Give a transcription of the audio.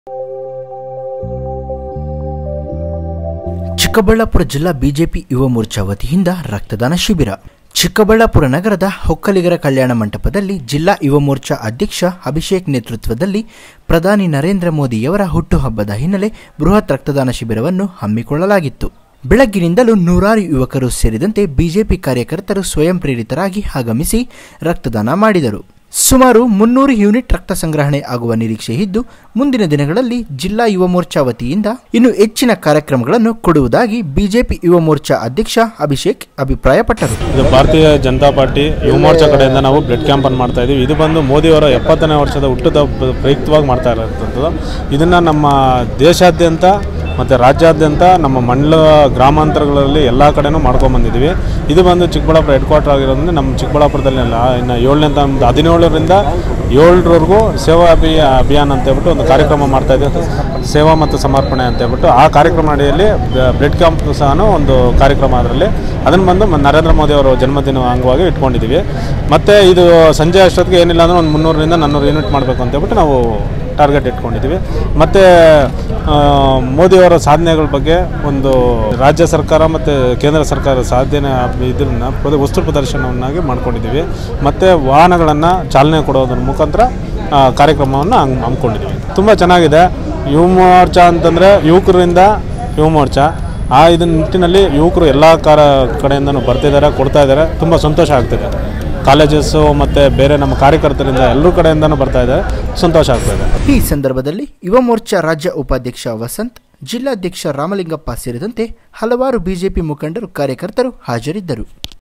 ಚಿಕ್ಕಬಳ್ಳಾಪುರ ಜಿಲ್ಲಾ ಬಿಜೆಪಿ ಯುವ ಮೋರ್ಚಾ ವತಿಯಿಂದ ರಕ್ತದಾನ ಶಿಬಿರ ಚಿಕ್ಕಬಳ್ಳಾಪುರ ನಗರದ ಒಕ್ಕಲಿಗರ ಕಲ್ಯಾಣ ಮಂಟಪದಲ್ಲಿ ಜಿಲ್ಲಾ ಯುವ ಮೋರ್ಚಾ ಅಧ್ಯಕ್ಷ ಅಭಿಷೇಕ್ ನೇತೃತ್ವದಲ್ಲಿ ಪ್ರಧಾನಿ ನರೇಂದ್ರ ಮೋದಿಯವರ ಹುಟ್ಟುಹಬ್ಬದ ಹಿನ್ನೆಲೆ ಬೃಹತ್ ರಕ್ತದಾನ ಶಿಬಿರವನ್ನು ಹಮ್ಮಿಕೊಳ್ಳಲಾಗಿತ್ತು ಬೆಳಗ್ಗಿನಿಂದಲೂ ನೂರಾರು ಯುವಕರು ಸೇರಿದಂತೆ ಬಿಜೆಪಿ ಕಾರ್ಯಕರ್ತರು ಸ್ವಯಂ ಪ್ರೇರಿತರಾಗಿ ಆಗಮಿಸಿ ರಕ್ತದಾನ ಮಾಡಿದರು ಸುಮಾರು ಮುನ್ನೂರು ಯೂನಿಟ್ ರಕ್ತ ಸಂಗ್ರಹಣೆ ಆಗುವ ನಿರೀಕ್ಷೆ ಇದ್ದು ಮುಂದಿನ ದಿನಗಳಲ್ಲಿ ಜಿಲ್ಲಾ ಯುವ ಮೋರ್ಚಾ ವತಿಯಿಂದ ಇನ್ನು ಹೆಚ್ಚಿನ ಕಾರ್ಯಕ್ರಮಗಳನ್ನು ಕೊಡುವುದಾಗಿ ಬಿಜೆಪಿ ಯುವ ಮೋರ್ಚಾ ಅಧ್ಯಕ್ಷ ಅಭಿಷೇಕ್ ಅಭಿಪ್ರಾಯಪಟ್ಟರು ಇದು ಭಾರತೀಯ ಜನತಾ ಪಾರ್ಟಿ ಯುವ ಮೋರ್ಚಾ ಕಡೆಯಿಂದ ನಾವು ಬ್ಲಡ್ ಕ್ಯಾಂಪ್ ಅನ್ನು ಮಾಡ್ತಾ ಇದ್ದೀವಿ ಇದು ಬಂದು ಮೋದಿಯವರ ಎಪ್ಪತ್ತನೇ ವರ್ಷದ ಹುಟ್ಟುದ ಪ್ರಯುಕ್ತವಾಗಿ ಮಾಡ್ತಾ ಇರೋಂಥದ್ದು ಇದನ್ನು ನಮ್ಮ ದೇಶಾದ್ಯಂತ ಮತ್ತು ರಾಜ್ಯಾದ್ಯಂತ ನಮ್ಮ ಮಂಡಲ ಗ್ರಾಮಾಂತರಗಳಲ್ಲಿ ಎಲ್ಲ ಕಡೆನೂ ಮಾಡ್ಕೊಂಬಂದಿದ್ದೀವಿ ಇದು ಬಂದು ಚಿಕ್ಕಬಳ್ಳಾಪುರ ಹೆಡ್ ಕ್ವಾರ್ಟರ್ ಆಗಿರೋದ್ರಿಂದ ನಮ್ಮ ಚಿಕ್ಕಬಳ್ಳಾಪುರದಲ್ಲಿ ಅಲ್ಲ ಇನ್ನು ಏಳನೇ ಒಂದು ಹದಿನೇಳರಿಂದ ಏಳರವರೆಗೂ ಸೇವಾ ಅಭಿಯ ಅಭಿಯಾನ ಅಂತ ಹೇಳ್ಬಿಟ್ಟು ಒಂದು ಕಾರ್ಯಕ್ರಮ ಮಾಡ್ತಾ ಇದ್ದೀವಿ ಸೇವಾ ಮತ್ತು ಸಮರ್ಪಣೆ ಅಂತ ಹೇಳ್ಬಿಟ್ಟು ಆ ಕಾರ್ಯಕ್ರಮ ಅಡಿಯಲ್ಲಿ ಬ್ಲಡ್ ಕ್ಯಾಂಪ್ ಸಹ ಒಂದು ಕಾರ್ಯಕ್ರಮ ಅದರಲ್ಲಿ ಅದನ್ನು ಬಂದು ಮ- ನರೇಂದ್ರ ಮೋದಿ ಅವರ ಜನ್ಮದಿನ ಅಂಗವಾಗಿ ಇಟ್ಕೊಂಡಿದ್ದೀವಿ ಮತ್ತು ಇದು ಸಂಜೆ ಅಷ್ಟೊತ್ತಿಗೆ ಏನಿಲ್ಲ ಅಂದ್ರೆ ಒಂದು ಮುನ್ನೂರರಿಂದ ನಾನ್ನೂರು ಯೂನಿಟ್ ಮಾಡಬೇಕು ಅಂತ ಹೇಳ್ಬಿಟ್ಟು ನಾವು ಟಾರ್ಗೆಟ್ ಇಟ್ಕೊಂಡಿದ್ದೀವಿ ಮತ್ತು ಮೋದಿಯವರ ಸಾಧನೆಗಳ ಬಗ್ಗೆ ಒಂದು ರಾಜ್ಯ ಸರ್ಕಾರ ಮತ್ತು ಕೇಂದ್ರ ಸರ್ಕಾರ ಸಾಧನೆ ಇದನ್ನು ಪ್ರದ ವಸ್ತು ಪ್ರದರ್ಶನವನ್ನಾಗಿ ಮಾಡ್ಕೊಂಡಿದ್ದೀವಿ ಮತ್ತು ವಾಹನಗಳನ್ನು ಚಾಲನೆ ಕೊಡೋದ್ರ ಮುಖಾಂತರ ಆ, ಕಾರ್ಯಕ್ರಮವನ್ನು ಹಂಗ್ ಹಮ್ಮಿಕೊಂಡಿದ್ದೀವಿ ತುಂಬ ಚೆನ್ನಾಗಿದೆ ಯುವ ಮೋರ್ಚಾ ಅಂತಂದರೆ ಯುವಕರಿಂದ ಯುವ ಮೋರ್ಚಾ ಆ ಇದರ ನಿಟ್ಟಿನಲ್ಲಿ ಯುವಕರು ಎಲ್ಲ ಕಾರ ಕಡೆಯಿಂದನೂ ಬರ್ತಿದ್ದಾರೆ ಕೊಡ್ತಾ ಇದ್ದಾರೆ ತುಂಬ ಸಂತೋಷ ಆಗ್ತಿದೆ ಕಾಲೇಜಸ್ಸು ಮತ್ತು ಬೇರೆ ನಮ್ಮ ಕಾರ್ಯಕರ್ತರಿಂದ ಎಲ್ಲರ ಕಡೆಯಿಂದನೂ ಬರ್ತಾ ಇದ್ದಾರೆ ಸಂತೋಷ ಆಗ್ತಾ ಇದೆ ಈ ಸಂದರ್ಭದಲ್ಲಿ ಯುವ ಮೋರ್ಚಾ ರಾಜ್ಯ ಉಪಾಧ್ಯಕ್ಷ ವಸಂತ್ ಜಿಲ್ಲಾಧ್ಯಕ್ಷ ರಾಮಲಿಂಗಪ್ಪ ಸೇರಿದಂತೆ ಹಲವಾರು ಬಿಜೆಪಿ ಮುಖಂಡರು ಕಾರ್ಯಕರ್ತರು ಹಾಜರಿದ್ದರು